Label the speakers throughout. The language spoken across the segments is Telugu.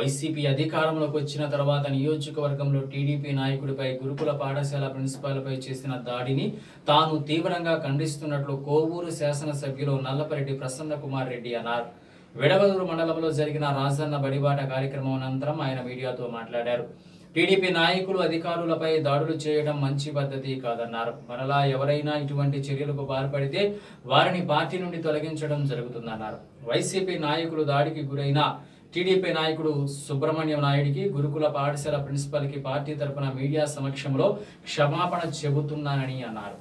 Speaker 1: వైసీపీ అధికారంలోకి వచ్చిన తర్వాత నియోజకవర్గంలో టీడీపీ నాయకుడిపై గురుకుల పాఠశాల ప్రిన్సిపాల్పై చేసిన దాడిని తాను తీవ్రంగా ఖండిస్తున్నట్లు కోవూరు శాసనసభ్యులు నల్లపరెడ్డి ప్రసన్న కుమార్ రెడ్డి అన్నారు విడవదూరు మండలంలో జరిగిన రాజన్న బడిబాట కార్యక్రమం అనంతరం ఆయన మీడియాతో మాట్లాడారు టీడీపీ నాయకులు అధికారులపై దాడులు చేయడం మంచి పద్ధతి కాదన్నారు మరలా ఎవరైనా ఇటువంటి చర్యలకు పాల్పడితే వారిని పార్టీ నుండి తొలగించడం జరుగుతుందన్నారు వైసీపీ నాయకులు దాడికి గురైన టీడీపీ నాయకుడు సుబ్రహ్మణ్యం నాయుడికి గురుకుల పాఠశాల ప్రిన్సిపల్ కి పార్టీ తరపున మీడియా సమక్షంలో క్షమాపణ చెబుతున్నానని అన్నారు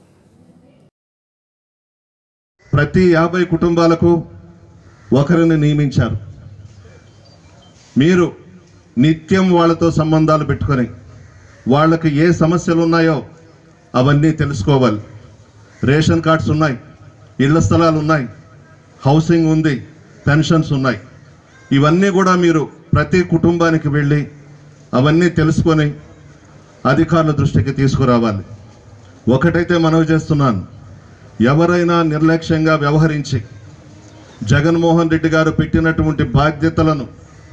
Speaker 2: ప్రతి యాభై కుటుంబాలకు ఒకరిని నియమించారు మీరు నిత్యం వాళ్ళతో సంబంధాలు పెట్టుకొని వాళ్ళకి ఏ సమస్యలు ఉన్నాయో అవన్నీ తెలుసుకోవాలి రేషన్ కార్డ్స్ ఉన్నాయి ఇళ్ల స్థలాలు ఉన్నాయి హౌసింగ్ ఉంది పెన్షన్స్ ఉన్నాయి ఇవన్నీ కూడా మీరు ప్రతి కుటుంబానికి వెళ్ళి అవన్నీ తెలుసుకొని అధికారుల దృష్టికి తీసుకురావాలి ఒకటైతే మనవి చేస్తున్నాను ఎవరైనా నిర్లక్ష్యంగా వ్యవహరించి జగన్మోహన్ రెడ్డి గారు పెట్టినటువంటి బాధ్యతలను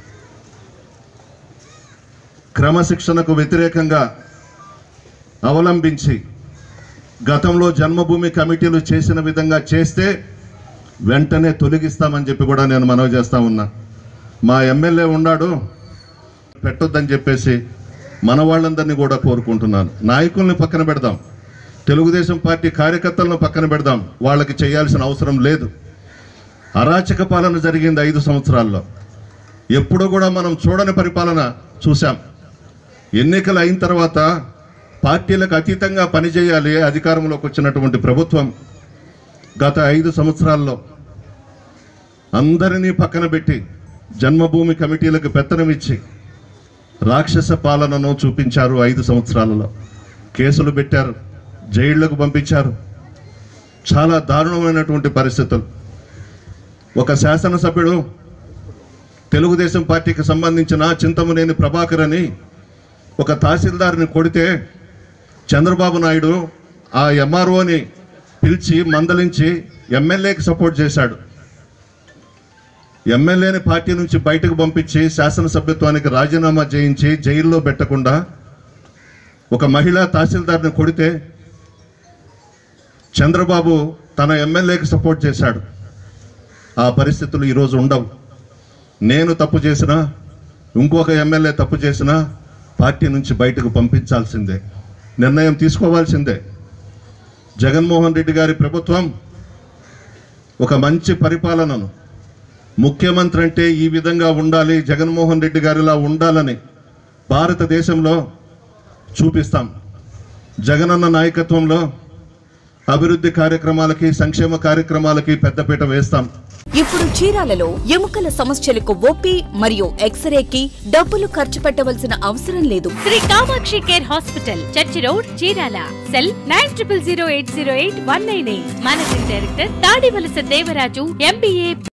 Speaker 2: క్రమశిక్షణకు వ్యతిరేకంగా అవలంబించి గతంలో జన్మభూమి కమిటీలు చేసిన విధంగా చేస్తే వెంటనే తొలగిస్తామని చెప్పి కూడా నేను మనవి చేస్తా ఉన్నా మా ఎమ్మెల్యే ఉన్నాడు పెట్టొద్దని చెప్పేసి మన వాళ్ళందరినీ కూడా కోరుకుంటున్నాను నాయకుల్ని పక్కన పెడదాం తెలుగుదేశం పార్టీ కార్యకర్తలను పక్కన పెడదాం వాళ్ళకి చేయాల్సిన అవసరం లేదు అరాచక పాలన జరిగింది ఐదు సంవత్సరాల్లో ఎప్పుడూ కూడా మనం చూడని పరిపాలన చూశాం ఎన్నికలు అయిన తర్వాత పార్టీలకు అతీతంగా పనిచేయాలి అధికారంలోకి వచ్చినటువంటి ప్రభుత్వం గత ఐదు సంవత్సరాల్లో అందరినీ పక్కన పెట్టి జన్మభూమి కమిటీలకు పెత్తనం ఇచ్చి రాక్షస పాలనను చూపించారు ఐదు సంవత్సరాలలో కేసులు పెట్టారు జైళ్లకు పంపించారు చాలా దారుణమైనటువంటి పరిస్థితులు ఒక శాసనసభ్యుడు తెలుగుదేశం పార్టీకి సంబంధించిన చింతమనేని ప్రభాకర్ అని ఒక తహసీల్దార్ని కొడితే చంద్రబాబు నాయుడు ఆ ఎంఆర్ఓని పిలిచి మందలించి ఎమ్మెల్యేకి సపోర్ట్ చేశాడు ఎమ్మెల్యేని పార్టీ నుంచి బయటకు పంపించి శాసనసభ్యత్వానికి రాజీనామా చేయించి జైల్లో పెట్టకుండా ఒక మహిళా తహసీల్దార్ని కొడితే చంద్రబాబు తన ఎమ్మెల్యేకి సపోర్ట్ చేశాడు ఆ పరిస్థితులు ఈరోజు ఉండవు నేను తప్పు చేసినా ఇంకొక ఎమ్మెల్యే తప్పు చేసినా పార్టీ నుంచి బయటకు పంపించాల్సిందే నిర్ణయం తీసుకోవాల్సిందే జగన్మోహన్ రెడ్డి గారి ప్రభుత్వం ఒక మంచి పరిపాలనను ముఖ్యమంత్రి అంటే ఈ విధంగా ఉండాలి జగన్మోహన్ రెడ్డి గారిలా ఉండాలని భారతదేశంలో చూపిస్తాం జగనన్న నాయకత్వంలో అభివృద్ధి కార్యక్రమాలకి సంక్షేమ కార్యక్రమాలకి పెద్దపీట వేస్తాం
Speaker 3: ఇప్పుడు చీరాలలో ఎముకల సమస్యలకు ఓపీ మరియు ఎక్స్రేకి డబ్బులు ఖర్చు పెట్టవలసిన అవసరం లేదు
Speaker 4: Shri Kamakshi care hospital church road Chirala cell nine triple zero eight zero eight one nine eight managing director Tadivalasa Devaraju MBA